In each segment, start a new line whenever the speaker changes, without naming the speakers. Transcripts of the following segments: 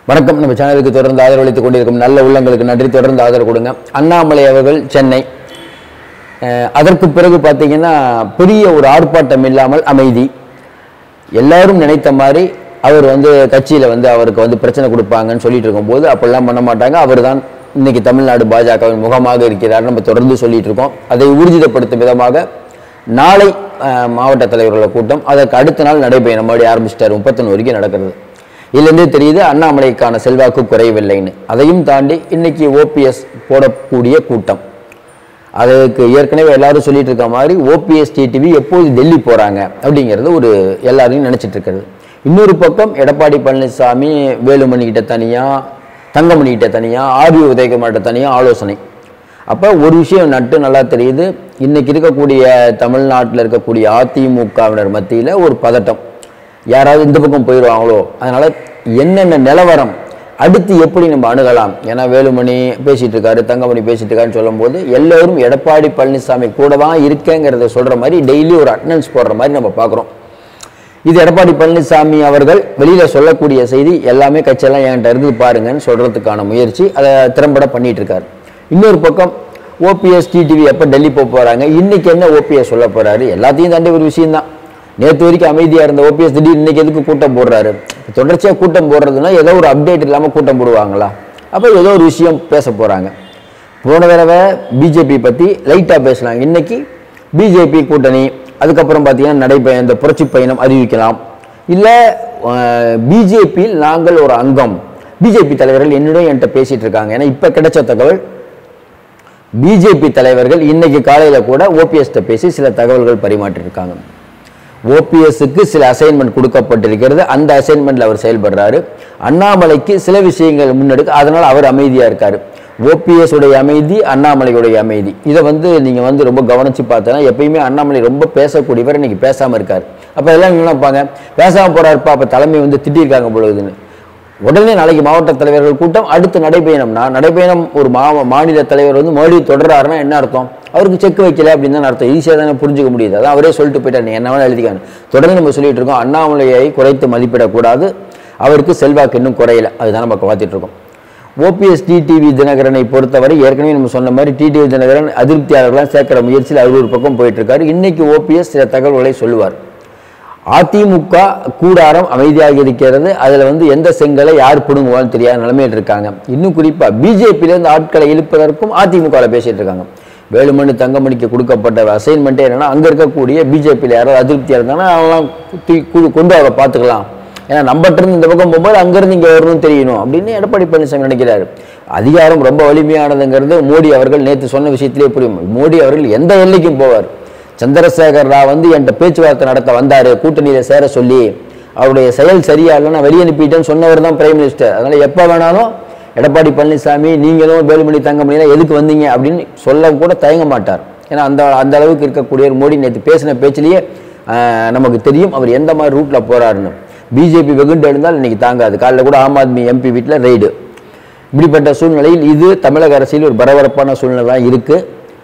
வணக்கம் நம்ம சேனலுக்கு தொடர்ந்து ஆதரவளித்துக் கொண்டிருக்கும் நல்ல உள்ளங்களுக்கு நன்றி தொடர்ந்து ஆதரவு கொடுங்க அண்ணாமலை அவர்கள் சென்னை அஹ், அதற்கு பிறகு பார்த்தீங்கன்னா பெரிய ஒரு ஆர்ப்பாட்டம் இல்லாமல் அமைதி எல்லாரும் நினைத்த மாதிரி அவர் வந்து கட்சியில் வந்து அவருக்கு வந்து பிரச்சனை கொடுப்பாங்கன்னு சொல்லிட்டு இருக்கும்போது அப்படிலாம் பண்ண மாட்டாங்க அவர் தான் இன்னைக்கு தமிழ்நாடு பாஜகவின் முகமாக இருக்கிறார் நம்ம தொடர்ந்து சொல்லிட்டு இருக்கோம் அதை ஊர்ஜிதப்படுத்தும் விதமாக நாளை அஹ், மாவட்ட தலைவர்களோட கூட்டம் அதற்கு அடுத்த நாள் நடைபெறும் மறுபடியும் ஆரம்பிச்சிட்டார் முப்பத்தொன்று வரைக்கும் நடக்கிறது இதுலேருந்தே தெரியுது அண்ணாமலைக்கான செல்வாக்கு குறையவில்லைன்னு அதையும் தாண்டி இன்னைக்கு ஓபிஎஸ் போடக்கூடிய கூட்டம் அதுக்கு ஏற்கனவே எல்லாரும் சொல்லிட்டு இருக்க மாதிரி ஓபிஎஸ் டிடிவி எப்போது டெல்லி போறாங்க அப்படிங்கிறது ஒரு எல்லாரையும் நினைச்சிட்டு இருக்கிறது இன்னொரு பக்கம் எடப்பாடி பழனிசாமி வேலுமணி கிட்ட தனியா தங்கமணி கிட்ட தனியா ஆர்வி உதயகுமார்கிட்ட தனியா ஆலோசனை அப்போ ஒரு விஷயம் நட்டு நல்லா தெரியுது இன்னைக்கு இருக்கக்கூடிய தமிழ்நாட்டில் இருக்கக்கூடிய அதிமுகவினர் மத்தியில் ஒரு பதட்டம் யாராவது இந்த பக்கம் போயிடுவாங்களோ அதனால என்னென்ன நிலவரம் அடுத்து எப்படி நம்ம அணுகலாம் ஏன்னா வேலுமணி பேசிட்டு இருக்காரு தங்கமணி பேசிட்டு இருக்காருன்னு சொல்லும்போது எல்லோரும் எடப்பாடி பழனிசாமி கூட தான் இருக்கேங்கிறத சொல்ற மாதிரி டெய்லி ஒரு அட்டண்டன்ஸ் போடுற மாதிரி நம்ம பார்க்குறோம் இது எடப்பாடி பழனிசாமி அவர்கள் வெளியில சொல்லக்கூடிய செய்தி எல்லாமே கட்சியெல்லாம் என்கிட்ட இருந்து பாருங்கன்னு சொல்றதுக்கான முயற்சி அதை திறம்பட பண்ணிட்டு இருக்காரு இன்னொரு பக்கம் ஓபிஎஸ் டிடிவி எப்போ டெல்லி போக போறாங்க இன்னைக்கு என்ன ஓபிஎஸ் சொல்ல போறாரு எல்லாத்தையும் தாண்டி ஒரு விஷயம்தான் நேற்று வரைக்கும் அமைதியா இருந்த ஓபிஎஸ் திடீர் இன்னைக்கு எதுக்கு கூட்டம் போடுறாரு தொடர்ச்சியா கூட்டம் போடுறதுன்னா ஏதோ ஒரு அப்டேட் இல்லாம கூட்டம் போடுவாங்களா அப்போ ஏதோ ஒரு விஷயம் பேச போறாங்க போன தடவை பிஜேபி பத்தி லைட்டா பேசலாம் இன்னைக்கு பிஜேபி கூட்டணி அதுக்கப்புறம் பார்த்தீங்கன்னா நடைபெற இந்த புரட்சி பயணம் அறிவிக்கலாம் இல்லை பிஜேபியில் நாங்கள் ஒரு அங்கம் பிஜேபி தலைவர்கள் என்னிடம் என்கிட்ட பேசிட்டு இருக்காங்க ஏன்னா இப்போ கிடைச்ச தகவல் பிஜேபி தலைவர்கள் இன்னைக்கு காலையில கூட ஓபிஎஸ்ட்ட பேசி சில தகவல்கள் பரிமாற்றிருக்காங்க ஓபிஎஸ்க்கு சில அசைன்மெண்ட் கொடுக்கப்பட்டிருக்கிறது அந்த அசைன்மெண்ட்ல அவர் செயல்படுறாரு அண்ணாமலைக்கு சில விஷயங்கள் முன்னெடுக்க அதனால அவர் அமைதியா இருக்காரு ஓபிஎஸ் உடைய அமைதி அண்ணாமலையுடைய அமைதி இதை வந்து நீங்க வந்து ரொம்ப கவனிச்சு பார்த்தனா எப்பயுமே அண்ணாமலை ரொம்ப பேசக்கூடியவர் இன்னைக்கு பேசாம இருக்காரு அப்ப எல்லாம் என்ன நினைப்பாங்க பேசாம போறாருப்பா அப்ப தலைமை வந்து திட்டிருக்காங்க பொழுதுன்னு உடனே நாளைக்கு மாவட்ட தலைவர்கள் கூட்டம் அடுத்து நடைபயணம்னா நடைபயணம் ஒரு மா மாநில தலைவர் வந்து மறுபடியும் தொடர்றாருன்னா என்ன அர்த்தம் அவருக்கு செக் வைக்கல அப்படின்னு தான் அர்த்தம் ஈஸியாக தானே புரிஞ்சுக்க முடியுது அதான் அவரே சொல்லிட்டு போயிட்டார் நீ என்ன வேணா எழுதிக்காங்க தொடர்ந்து நம்ம சொல்லிட்டு இருக்கோம் அண்ணாமலையை குறைத்து மதிப்பிடக்கூடாது அவருக்கு செல்வாக்கு இன்னும் குறையல அதுதான் நம்ம பார்த்துட்டு இருக்கோம் ஓபிஎஸ் டிடிவி தினகரனை பொறுத்தவரை ஏற்கனவே நம்ம சொன்ன மாதிரி டிடிவி தினகரன் அதிருப்தியாளர்களாம் சேர்க்கிற முயற்சியில் அவர் ஒரு பக்கம் போயிட்டு இருக்காரு இன்னைக்கு ஓபிஎஸ் சில தகவல்களை சொல்லுவார் அதிமுக கூடாரம் அமைதியாக இருக்கிறது அதுல வந்து எந்த செங்கலை யார் பிடுங்குவான்னு தெரியாத நிலைமையில் இருக்காங்க இன்னும் குறிப்பா பிஜேபியில இருந்து ஆட்களை இழுப்பதற்கும் அதிமுகவில் பேசிட்டு இருக்காங்க வேலுமணி தங்கமணிக்கு கொடுக்கப்பட்ட அசைன்மெண்ட்டே என்னன்னா அங்க இருக்கக்கூடிய பிஜேபியில் யாராவது அதிருப்தியா இருந்தாங்கன்னா அவங்களாம் தூக்கி கொண்டு- கொண்டு அவரை பார்த்துக்கலாம் ஏன்னா நம்மகிட்ட இருந்து இந்த பக்கம் போகும்போது அங்கிருந்து இங்க வரணும்னு தெரியணும் அப்படின்னு எடப்பாடி பழனிசாமி நினைக்கிறாரு அதிகாரம் ரொம்ப வலிமையானதுங்கிறது மோடி அவர்கள் நேற்று சொன்ன விஷயத்திலே புரியும் மோடி அவர்கள் எந்த எல்லைக்கும் போவார் சந்திரசேகர் ராவ் வந்து என்கிட்ட பேச்சுவார்த்தை நடத்த வந்தாரு கூட்டணியில சேர சொல்லி அவருடைய செயல் சரியா இல்லைன்னா வெளியே அனுப்பிட்டேன்னு சொன்னவர் தான் பிரைம் மினிஸ்டர் அதனால எப்போ வேணாலும் எடப்பாடி பழனிசாமி நீங்களும் வேலுமணி தங்கமணிலாம் எதுக்கு வந்தீங்க அப்படின்னு சொல்ல கூட தயங்க மாட்டார் ஏன்னா அந்த அந்த அளவுக்கு இருக்கக்கூடிய மோடி நேற்று பேசின பேச்சிலேயே ஆஹ், நமக்கு தெரியும் அவர் எந்த மாதிரி ரூட்ல போறாருன்னு பிஜேபி வெகுண்டு எழுந்தால் இன்னைக்கு தாங்காது காலைல கூட ஆம் ஆத்மி எம்பி வீட்டில் ரெய்டு இப்படிப்பட்ட சூழ்நிலையில் இது தமிழக அரசியல் ஒரு பரபரப்பான சூழ்நிலை தான் இருக்கு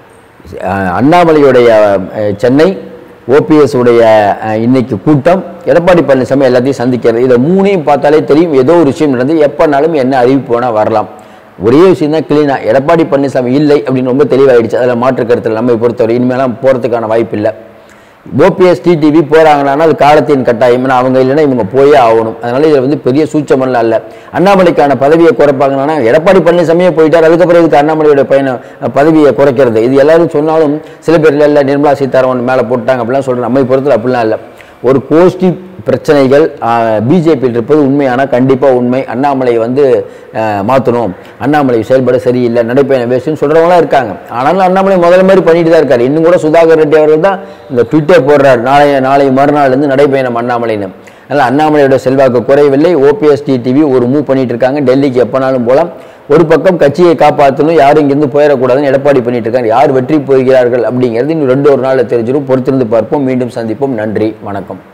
அஹ் அண்ணாமலையுடைய அஹ், சென்னை ஓபிஎஸ் உடைய அஹ், இன்னைக்கு கூட்டம் எடப்பாடி பழனிசாமி எல்லாத்தையும் சந்திக்கிறது இதை மூணையும் பார்த்தாலே தெரியும் ஏதோ ஒரு விஷயம் நடந்து எப்போனாலும் என்ன அறிவிப்பு வேணால் வரலாம் ஒரே விஷயம் தான் கிளீனா எடப்பாடி பழனிசாமி இல்லை அப்படின்னு ரொம்ப தெளிவாயிடுச்சு அதில் மாற்று கருத்தில் நம்மை பொறுத்தவரை இனிமேலாம் போகிறதுக்கான வாய்ப்பு இல்லை ஓபிஎஸ் டிடிவி போறாங்கன்னா அது காலத்தின் கட்டாயம் ஏன்னா அவங்க இல்லைன்னா இவங்க போயே ஆகணும் அதனால இதுல வந்து பெரிய சூச்சமெல்லாம் இல்லை அண்ணாமலைக்கான பதவியை குறைப்பாங்கன்னா எடப்பாடி பழனிசாமியே போயிட்டார் அதுக்கப்புறம் இதுக்கு அண்ணாமலையோட பயண பதவியை குறைக்கிறது இது எல்லாரும் சொன்னாலும் சில பேர் இல்லை இல்லை நிர்மலா சீதாராமன் மேலே போட்டாங்க அப்படிலாம் சொல்கிறேன் நம்மை பொறுத்தல அப்படிலாம் இல்லை ஒரு கோஷ்டி பிரச்சனைகள் பிஜேபியில் இருப்பது உண்மையான கண்டிப்பாக உண்மை அண்ணாமலை வந்து மாற்றணும் அண்ணாமலை செயல்பட சரியில்லை நடைப்பயணம் வேஸ்ட்னு சொல்கிறவங்களாம் இருக்காங்க ஆனாலும் அண்ணாமலை முதல்ல மாதிரி பண்ணிட்டு தான் இருக்காரு இன்னும் கூட சுதாகர் ரெட்டி அவர்கள் தான் இந்த ட்விட்டர் போடுறாரு நாளை நாளை மறுநாள் இருந்து நடைப்பயணம் அண்ணாமலைன்னு அதனால் அண்ணாமலையோட செல்வாக்கு குறையவில்லை ஓபிஎஸ் டிடிவி ஒரு மூவ் பண்ணிட்டு இருக்காங்க டெல்லிக்கு எப்போனாலும் போகலாம் ஒரு பக்கம் கட்சியை காப்பாற்றணும் யாரும் இங்கிருந்து போயிடக்கூடாதுன்னு எடப்பாடி பண்ணிட்டு இருக்காங்க யார் வெற்றி போகிறார்கள் அப்படிங்கிறது இன்னும் ரெண்டு ஒரு நாளில் தெரிஞ்சிடும் பொறுத்திருந்து பார்ப்போம் மீண்டும் சந்திப்போம் நன்றி வணக்கம்